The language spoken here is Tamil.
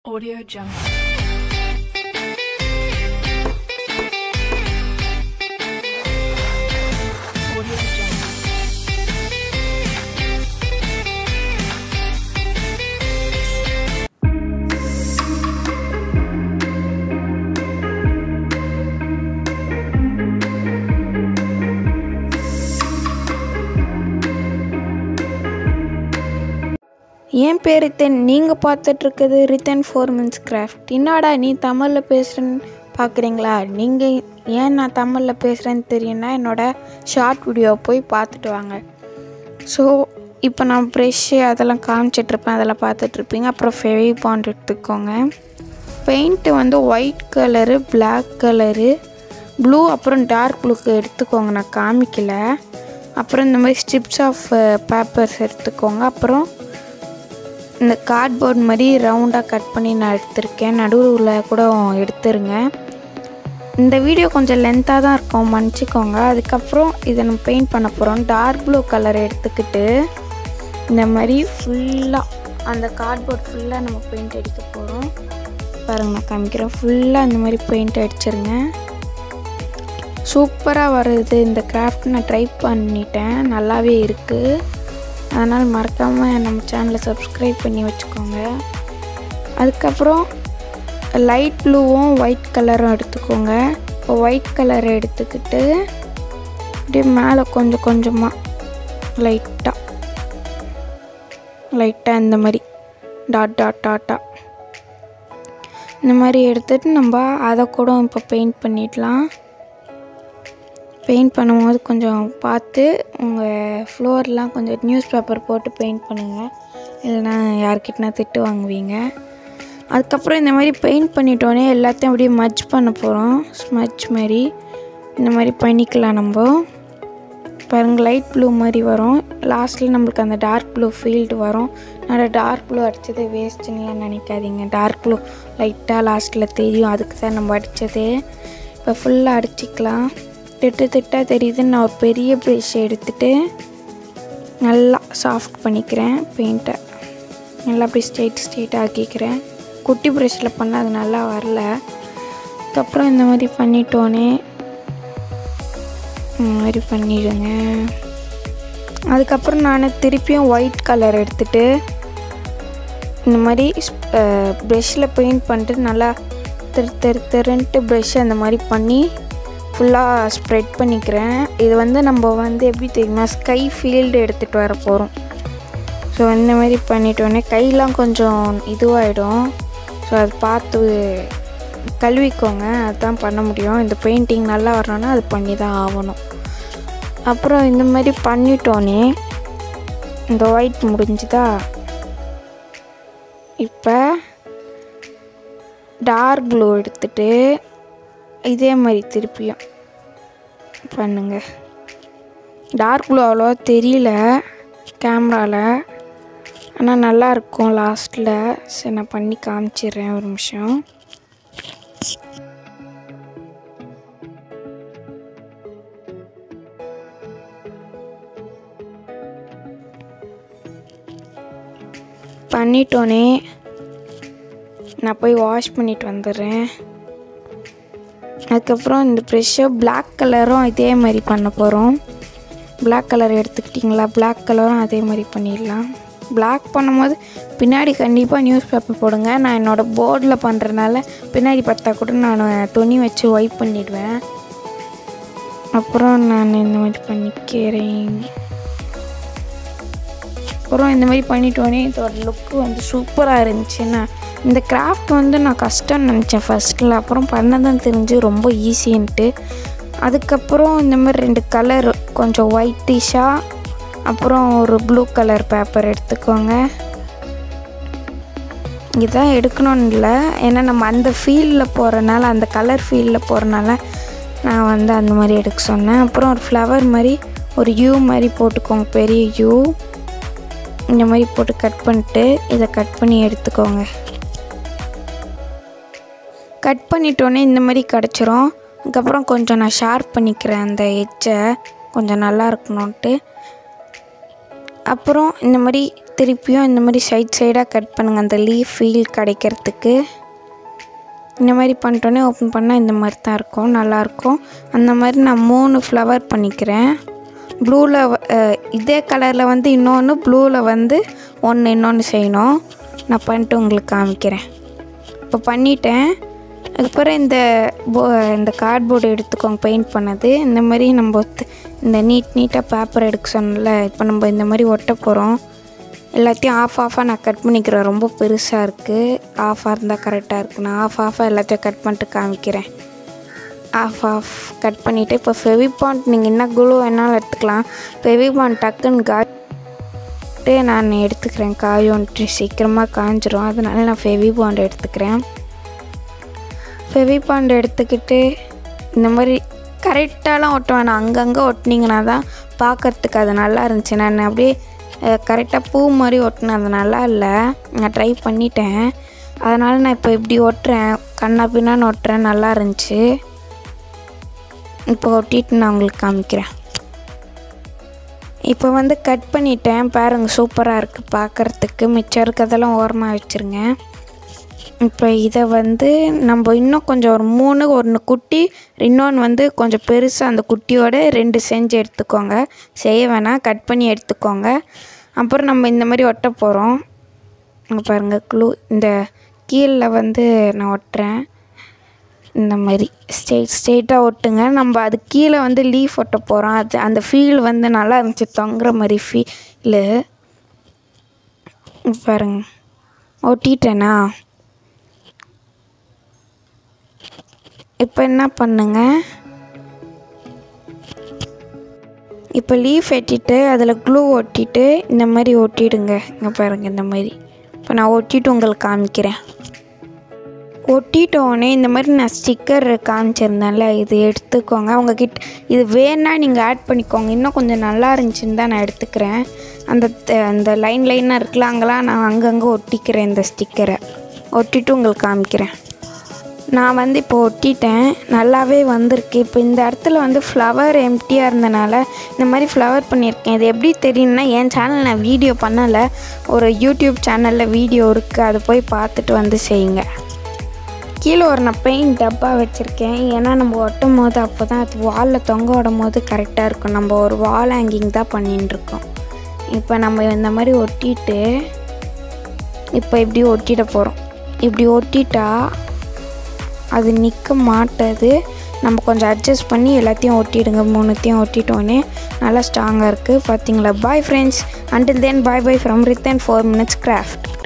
Audio Jungle. Audio Jungle. என் பேர் ரித்தன் நீங்கள் பார்த்துட்ருக்குது ரித்தன் ஃபோர்மன்ஸ் கிராஃப்ட் என்னடா நீ தமிழில் பேசுகிறேன்னு பார்க்குறீங்களா நீங்கள் ஏன் நான் தமிழில் பேசுகிறேன்னு தெரியும்னா என்னோடய ஷார்ட் வீடியோ போய் பார்த்துட்டு வாங்க ஸோ இப்போ நான் ப்ரெஷ்ஷு அதெல்லாம் காமிச்சிட்ருப்பேன் அதெல்லாம் பார்த்துட்ருப்பீங்க அப்புறம் ஃபெவி பாண்ட் எடுத்துக்கோங்க பெயிண்ட்டு வந்து white colour black colour blue அப்புறம் டார்க் ப்ளூக்கு எடுத்துக்கோங்க நான் காமிக்கல அப்புறம் இந்த மாதிரி ஸ்ட்ரிப்ஸ் ஆஃப் பேப்பர்ஸ் எடுத்துக்கோங்க அப்புறம் இந்த கார்ட்போர்ட் மாதிரி ரவுண்டாக கட் பண்ணி நான் எடுத்திருக்கேன் நடுவில் கூட எடுத்துருங்க இந்த வீடியோ கொஞ்சம் லென்த்தாக தான் இருக்கும் மன்னிச்சிக்கோங்க அதுக்கப்புறம் இதை நம்ம பெயிண்ட் பண்ண போகிறோம் டார்க் ப்ளூ கலர் எடுத்துக்கிட்டு இந்த மாதிரி ஃபுல்லாக அந்த கார்ட்போர்ட் ஃபுல்லாக நம்ம பெயிண்ட் அடிக்க போகிறோம் பாருங்க நான் காமிக்கிறேன் ஃபுல்லாக இந்த மாதிரி பெயிண்ட் அடிச்சிருங்க சூப்பராக வருது இந்த கிராஃப்ட் நான் ட்ரை பண்ணிட்டேன் நல்லாவே இருக்குது அதனால் மறக்காமல் நம்ம சேனலை சப்ஸ்கிரைப் பண்ணி வச்சுக்கோங்க அதுக்கப்புறம் லைட் ப்ளூவும் ஒயிட் கலரும் எடுத்துக்கோங்க இப்போ ஒயிட் கலரை எடுத்துக்கிட்டு அப்படியே மேலே கொஞ்சம் கொஞ்சமாக லைட்டாக லைட்டாக இந்த மாதிரி டாட் டாட் டாட்டாக இந்த மாதிரி எடுத்துகிட்டு நம்ம அதை கூட இப்போ பெயிண்ட் பண்ணிடலாம் பெயிண்ட் பண்ணும்போது கொஞ்சம் பார்த்து உங்கள் ஃப்ளோர்லாம் கொஞ்சம் நியூஸ் பேப்பர் போட்டு பெயிண்ட் பண்ணுங்கள் இல்லைன்னா யார்கிட்டனா திட்டு வாங்குவீங்க அதுக்கப்புறம் இந்த மாதிரி பெயிண்ட் பண்ணிட்டோன்னே எல்லாத்தையும் அப்படியே மஜ் பண்ண போகிறோம் ஸ்மஜ் மாதிரி இந்த மாதிரி பண்ணிக்கலாம் நம்ம பாருங்க லைட் ப்ளூ மாதிரி வரும் லாஸ்ட்டில் நம்மளுக்கு அந்த டார்க் ப்ளூ ஃபீல்டு வரும் நான் டார்க் ப்ளூ அடித்தது வேஸ்ட்டுன்னுலாம் நினைக்காதீங்க டார்க் ப்ளூ லைட்டாக லாஸ்ட்டில் தெரியும் அதுக்கு தான் நம்ம அடித்தது இப்போ ஃபுல்லாக அடிச்சிக்கலாம் திட்டு திட்டாக தெரியுதுன்னு நான் ஒரு பெரிய ப்ரஷ் எடுத்துகிட்டு நல்லா சாஃப்ட் பண்ணிக்கிறேன் பெயிண்ட்டை நல்லா அப்படி ஸ்ட்ரெயிட் ஸ்ட்ரெயிட் ஆக்கிக்கிறேன் குட்டி ப்ரஷில் பண்ணால் அது நல்லா வரல அதுக்கப்புறம் இந்த மாதிரி பண்ணிட்டோன்னே இந்த மாதிரி பண்ணிடுங்க அதுக்கப்புறம் நான் திருப்பியும் ஒயிட் கலர் எடுத்துகிட்டு இந்த மாதிரி ப்ரெஷ்ஷில் பெயிண்ட் பண்ணிட்டு நல்லா தெரு தெரு தெருன்ட்டு ப்ரெஷ் அந்த மாதிரி பண்ணி ஃபுல்லாக ஸ்ப்ரெட் பண்ணிக்கிறேன் இது வந்து நம்ம வந்து எப்படி தெரியுமா ஸ்கை ஃபீல்டு எடுத்துகிட்டு வர போகிறோம் ஸோ இந்த மாதிரி பண்ணிட்டோன்னே கையெலாம் கொஞ்சம் இதுவாகிடும் ஸோ அது பார்த்து கழுவிக்கோங்க அதுதான் பண்ண முடியும் இந்த பெயிண்டிங் நல்லா வரணும்னா அது பண்ணி தான் ஆகணும் அப்புறம் இந்த மாதிரி பண்ணிட்டோன்னே இந்த ஒயிட் முடிஞ்சுதா இப்போ டார்க் ப்ளூ எடுத்துகிட்டு இதே மாதிரி திருப்பியும் பண்ணுங்க டார்க் ப்ளூ அவ்வளோவா தெரியல கேமராவில் ஆனால் நல்லா இருக்கும் லாஸ்ட்டில் சரி நான் பண்ணி காமிச்சிடுறேன் ஒரு நிமிஷம் பண்ணிட்டோன்னே நான் போய் வாஷ் பண்ணிட்டு வந்துடுறேன் அதுக்கப்புறம் இந்த ப்ரெஷ்ஷை பிளாக் கலரும் இதே மாதிரி பண்ண போகிறோம் பிளாக் கலர் எடுத்துக்கிட்டிங்களா பிளாக் கலரும் அதே மாதிரி பண்ணிடலாம் பிளாக் பண்ணும்போது பின்னாடி கண்டிப்பாக நியூஸ் பேப்பர் போடுங்க நான் என்னோடய போர்டில் பண்ணுறதுனால பின்னாடி பார்த்தா கூட நான் துணி வச்சு ஒய்ப் பண்ணிடுவேன் அப்புறம் நான் இந்த மாதிரி பண்ணிக்கிறேன் அப்புறம் இந்த மாதிரி பண்ணிட்டோன்னே இதோட லுக்கு வந்து சூப்பராக இருந்துச்சு நான் இந்த கிராஃப்ட் வந்து நான் கஷ்டம்னு நினச்சேன் ஃபஸ்ட்டில் அப்புறம் பண்ண தான் தெரிஞ்சு ரொம்ப ஈஸின்ட்டு அதுக்கப்புறம் இந்த மாதிரி ரெண்டு கலர் கொஞ்சம் ஒயிட்டிஷாக அப்புறம் ஒரு ப்ளூ கலர் பேப்பர் எடுத்துக்கோங்க இதுதான் எடுக்கணும்னு இல்லை ஏன்னா நம்ம அந்த ஃபீல்டில் போகிறனால அந்த கலர் ஃபீல்டில் போகிறனால நான் வந்து அந்த மாதிரி எடுக்க சொன்னேன் அப்புறம் ஒரு ஃப்ளவர் மாதிரி ஒரு யூ மாதிரி போட்டுக்கோங்க பெரிய யூ இந்த மாதிரி போட்டு கட் பண்ணிட்டு இதை கட் பண்ணி எடுத்துக்கோங்க கட் பண்ணிட்டோன்னே இந்த மாதிரி கிடச்சிரும் அதுக்கப்புறம் கொஞ்சம் நான் ஷார்ப் பண்ணிக்கிறேன் அந்த எட்ஜை கொஞ்சம் நல்லா இருக்கணுன்ட்டு அப்புறம் இந்த மாதிரி திருப்பியும் இந்த மாதிரி சைட் சைடாக கட் பண்ணுங்கள் அந்த லீஃப் ஃபீல் கிடைக்கிறதுக்கு இந்த மாதிரி பண்ணிட்டோன்னே ஓப்பன் பண்ணால் இந்த மாதிரி தான் இருக்கும் நல்லாயிருக்கும் அந்த மாதிரி நான் மூணு ஃப்ளவர் பண்ணிக்கிறேன் ப்ளூவில் இதே கலரில் வந்து இன்னொன்று ப்ளூவில் வந்து ஒன்று இன்னொன்று செய்யணும் நான் பண்ணிட்டு உங்களுக்கு காமிக்கிறேன் இப்போ பண்ணிட்டேன் அதுக்கப்புறம் இந்த போ இந்த கார்ட்போர்டு எடுத்துக்கோங்க பெயிண்ட் பண்ணது இந்த மாதிரி நம்ம ஒத்து- இந்த நீட் நீட்டாக பேப்பர் எடுக்க சொன்னல இப்போ நம்ம இந்த மாதிரி ஒட்ட போகிறோம் எல்லாத்தையும் ஆஃப் ஆஃபாக நான் கட் பண்ணிக்கிறேன் ரொம்ப பெருசாக இருக்குது ஆஃபாக இருந்தால் கரெக்டாக இருக்கு நான் ஆஃப் ஆஃபாக எல்லாத்தையும் கட் பண்ணிட்டு காமிக்கிறேன் ஆஃப் ஆஃப் கட் பண்ணிவிட்டு இப்போ ஃபெவிபாண்ட் நீங்கள் என்ன குளு வேணாலும் எடுத்துக்கலாம் ஃபெவிபாண்ட் டக்குன்னு காட்டு நான் எடுத்துக்கிறேன் காயோன்ட்டு சீக்கிரமாக காஞ்சிரும் அதனால நான் ஃபெவிபாண்ட் எடுத்துக்கிறேன் ஃபெவிபாண்ட் எடுத்துக்கிட்டு இந்த மாதிரி கரெக்டாலாம் ஒட்ட வேணாம் அங்கங்கே ஒட்டினீங்கன்னா தான் பார்க்கறதுக்கு அது நல்லா இருந்துச்சு நான் அப்படியே கரெக்டாக பூ மாதிரி ஒட்டினேன் அது நல்லா இல்லை நான் ட்ரை பண்ணிட்டேன் அதனால் நான் இப்போ இப்படி ஒட்டுறேன் கண்ணா பின்னான்னு ஒட்டுறேன் நல்லா இருந்துச்சு இப்போ ஒட்டிட்டு நான் உங்களுக்கு காமிக்கிறேன் இப்போ வந்து கட் பண்ணிட்டேன் பாருங்கள் சூப்பராக இருக்குது பார்க்குறதுக்கு மிச்சம் இருக்கிறதெல்லாம் ஓரமாக வச்சுருங்க இப்போ இதை வந்து நம்ம இன்னும் கொஞ்சம் ஒரு மூணு ஒன்று குட்டி இன்னொன்று வந்து கொஞ்சம் பெருசாக அந்த குட்டியோட ரெண்டு செஞ்சு எடுத்துக்கோங்க செய்ய வேணாம் கட் பண்ணி எடுத்துக்கோங்க அப்புறம் நம்ம இந்த மாதிரி ஒட்ட போகிறோம் இங்கே பாருங்கள் க்ளூ இந்த கீழில் வந்து நான் ஒட்டுறேன் இந்த மாதிரி ஸ்ட்ரெயிட் ஸ்ட்ரெயிட்டாக ஒட்டுங்க நம்ம அது கீழே வந்து லீஃப் ஒட்ட போகிறோம் அது அந்த ஃபீல் வந்து நல்லா இருந்துச்சு தொங்குற மாதிரி ஃபீலு பாருங்க ஒட்டிட்டேனா இப்போ என்ன பண்ணுங்க இப்போ லீஃப் வெட்டிட்டு அதில் க்ளூ ஒட்டிட்டு இந்த மாதிரி ஒட்டிடுங்க இங்கே பாருங்கள் இந்த மாதிரி இப்போ நான் ஒட்டிட்டு உங்களுக்கு காமிக்கிறேன் ஒட்டிட்டோடனே இந்த மாதிரி நான் ஸ்டிக்கர் காமிச்சிருந்தேன்ல இது எடுத்துக்கோங்க உங்ககிட்ட இது வேணா நீங்கள் ஆட் பண்ணிக்கோங்க இன்னும் கொஞ்சம் நல்லா இருந்துச்சுன்னு தான் நான் எடுத்துக்கிறேன் அந்த த- அந்த லைன் லைனாக இருக்குல்ல அங்கெல்லாம் நான் அங்கங்கே ஒட்டிக்கிறேன் இந்த ஸ்டிக்கரை ஒட்டிட்டு உங்களுக்கு காமிக்கிறேன் நான் வந்து இப்போ ஒட்டிட்டேன் நல்லாவே வந்திருக்கு இப்போ இந்த இடத்துல வந்து ஃப்ளவர் எம்டியாக இருந்தனால இந்த மாதிரி ஃப்ளவர் பண்ணியிருக்கேன் இது எப்படி தெரியும்னா என் சேனல் நான் வீடியோ பண்ணலை ஒரு யூடியூப் சேனலில் வீடியோ இருக்குது அதை போய் பார்த்துட்டு வந்து செய்யுங்க கீழே ஒரு நான் பெயிண்ட் டப்பா வச்சுருக்கேன் ஏன்னா நம்ம ஒட்டும் போது அப்போ தான் அது வாலில் தொங்க விடும் போது கரெக்டாக இருக்கும் நம்ம ஒரு வால் ஹேங்கிங் தான் பண்ணின்னு இருக்கோம் இப்போ நம்ம இந்த மாதிரி ஒட்டிட்டு இப்போ இப்படி ஒட்டிட போகிறோம் இப்படி ஒட்டிட்டா அது நிற்க மாட்டாது நம்ம கொஞ்சம் அட்ஜஸ்ட் பண்ணி எல்லாத்தையும் ஒட்டிடுங்க மூணுத்தையும் ஒட்டிட்டோன்னே நல்லா ஸ்ட்ராங்காக இருக்குது பார்த்தீங்களா bye friends until then bye bye from Rithan four minutes craft